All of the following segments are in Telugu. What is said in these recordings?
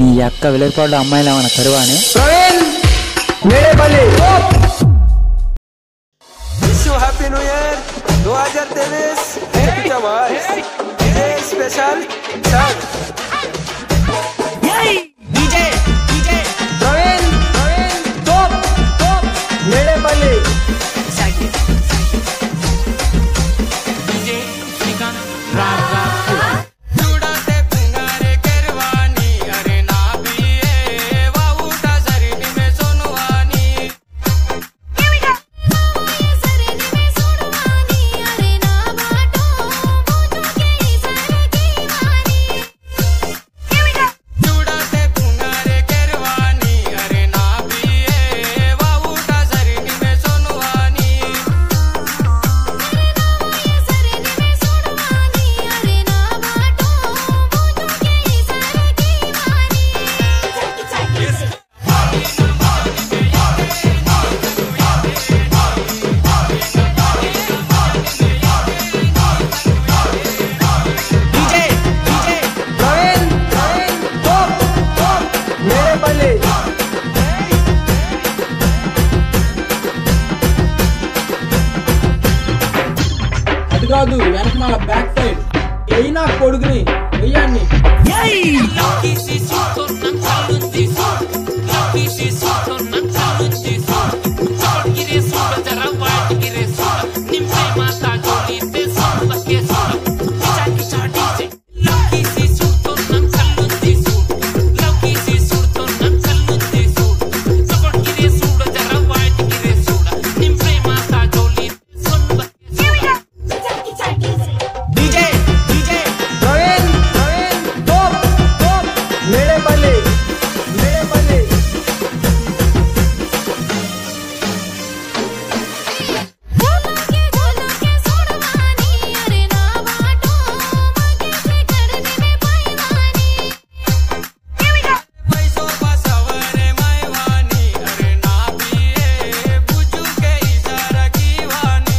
ఈ అక్క విలేపాడులో అమ్మాయిలు ఏమైనా కరువాని Praveen Medepalli wish you happy new year 2023 happy जवास ये स्पेशल सर ప్రవీణ్ ప్రవీణ్ తోప్ తోప్ మేడేపల్లి చూడతే పుంగారే కెరవాని అరే నా బియే వావుట సరిని మే సోనువాని చూడతే పుంగారే కెరవాని అరే నా బియే వావుట సరిని మే సోనువాని ప్రవీణ్ ప్రవీణ్ తోప్ తోప్ మేడేపల్లి అది కాదు వెనక మన బ్యాక్ సైడ్ అయినా కొడుకుని వెయ్యాన్ని ప్రవీణ్ ప్రవీణ్ తోప్ తోప్ మేడేపల్లి మేడేపల్లి पैसों बसवरे मैवानी अरे ना पिए बुझू के इशारा की वानी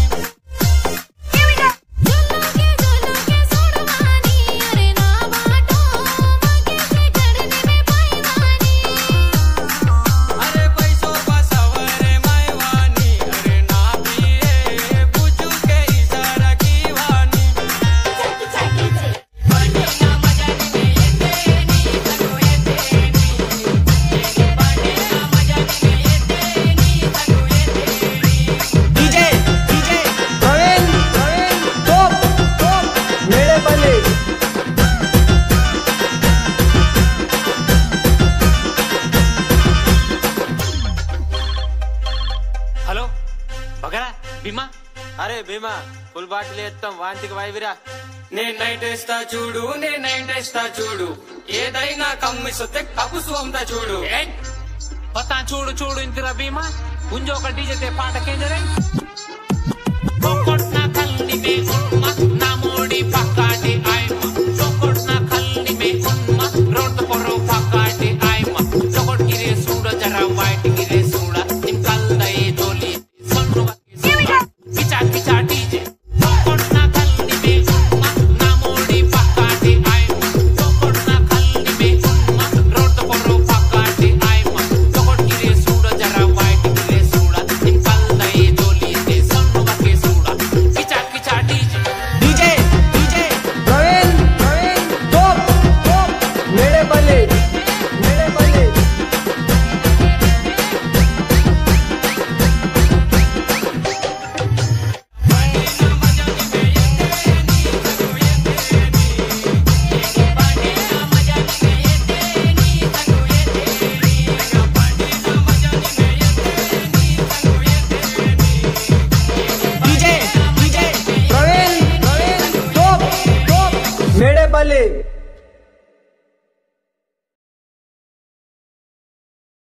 अरे पैसों बसवरे मैवानी अरे ना पिए बुझू के इशारा की वानी ప్రవీణ్ ప్రవీణ్ తోప్ తోప్ మేడేపల్లి హలో బగరా భీమా అరే భీమా ఫుల్ బాటిల్ ఎత్తాం వాంతికి వైవిరా నేను నైట్ వేస్తా చూడు నేను నైట్ వేస్తా చూడు ఏదైనా కమ్మి సొత్తే కపుసు అమ్ముతా చూడు పతా చూడు చూడు ఇందిరా భీమా పుంజ ఒక డీజే పాటకేంజరే నా కల్లి నా మోడి పక్క